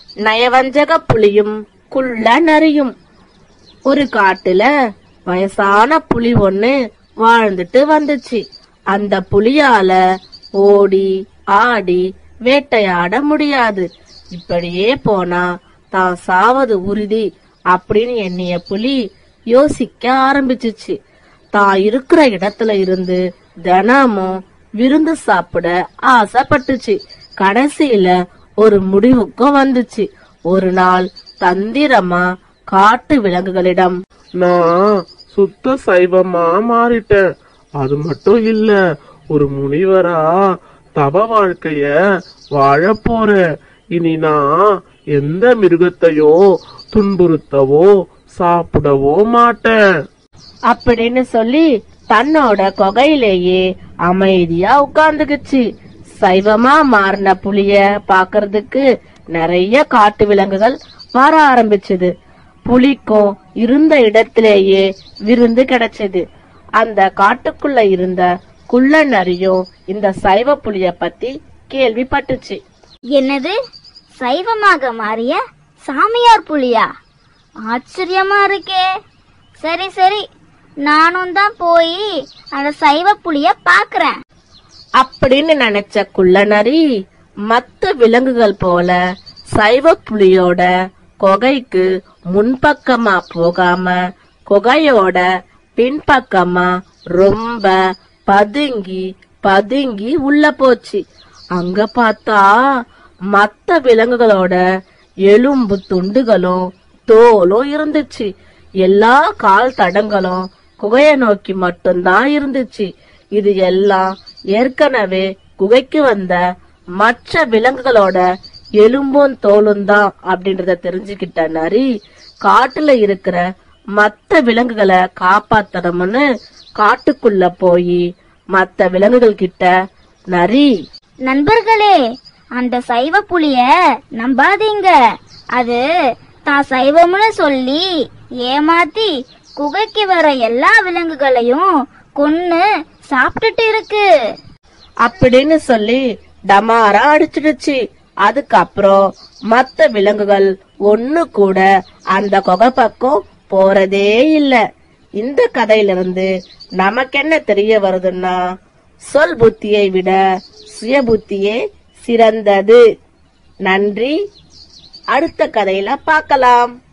நயவஞ்சக புலியும் குள்ள நரியும் ஒரு காட்டுல வயசான புலி ஒண்ணு வாழ்ந்துட்டு வந்துச்சு அந்த புலியால ஓடி ஆடி வேட்டையாட முடியாது இப்படியே போனா தான் சாவது உறுதி அப்படின்னு எண்ணிய புலி யோசிக்க ஆரம்பிச்சுச்சு தான் இருக்கிற இடத்துல இருந்து தினமும் விருந்து சாப்பிட ஆசைப்பட்டுச்சு கடைசியில ஒரு முடிவுக்கும் வந்துச்சு ஒரு நாள் தந்திரமா காட்டு விலங்குகளிடம் நான் சுத்த சைவமா மாறிட்டேன் அது மட்டும் இல்ல ஒரு முனிவரா தவ வாழ்க்கைய வாழ போறேன் இனி நான் எந்த மிருகத்தையும் துன்புறுத்தவோ சாப்பிடவோ மாட்டேன் அப்படின்னு சொல்லி தன்னோட கொகையிலேயே அமைதியா உட்கார்ந்துக்குச்சு சைவமா மாறின புலிய பாக்குறதுக்கு நிறைய காட்டு விலங்குகள் வர ஆரம்பிச்சது புலிக்கும் இருந்த இடத்திலேயே விருந்து கிடைச்சது அந்த காட்டுக்குள்ள இருந்த குள்ள நரியும் இந்த சைவ புலிய பத்தி கேள்விப்பட்டுச்சு என்னது சைவமாக மாறிய சாமியார் புலியா ஆச்சரியமா இருக்கே சரி சரி நானும் தான் போய் அந்த சைவ புலிய பாக்குறேன் அப்படின்னு நினைச்ச குள்ளநரி மத்த விலங்குகள் போல சைவ புலியோட கொகைக்கு முன்பக்கமா போகாம கொகையோட பின்பக்கமா ரொம்ப பதுங்கி பதுங்கி உள்ள போச்சு அங்க பார்த்தா மத்த விலங்குகளோட எலும்பு துண்டுகளும் தோலும் இருந்துச்சு எல்லா கால் தடங்களும் குகையை நோக்கி மட்டும்தான் இருந்துச்சு இது எல்லாம் ஏற்கனவே குகைக்கு வந்த மற்ற விலங்குகளோட எலும்பும் தோலும் தான் அப்படின்றத தெரிஞ்சுக்கிட்ட நரி காட்டுல இருக்கிற மத்த விலங்குகளை காப்பாத்தணும்னு காட்டுக்குள்ள போய் மத்த விலங்குகள் கிட்ட நரி நண்பர்களே அந்த சைவ புலிய நம்பாதீங்க அது தான் சைவம்னு சொல்லி ஏமாத்தி குகைக்கு வர எல்லா விலங்குகளையும் கொன்னு சாப்பிட்டுட்டு இருக்கு அப்படின்னு சொல்லி டமாரா அடிச்சிடுச்சு அதுக்கப்புறம் மத்த விலங்குகள் ஒண்ணு கூட அந்த குகை பக்கம் போறதே இல்ல இந்த கதையிலிருந்து நமக்கென்ன தெரிய வருதுன்னா சொல் புத்தியை விட சுய புத்தியே சிறந்தது நன்றி அடுத்த கதையில பார்க்கலாம்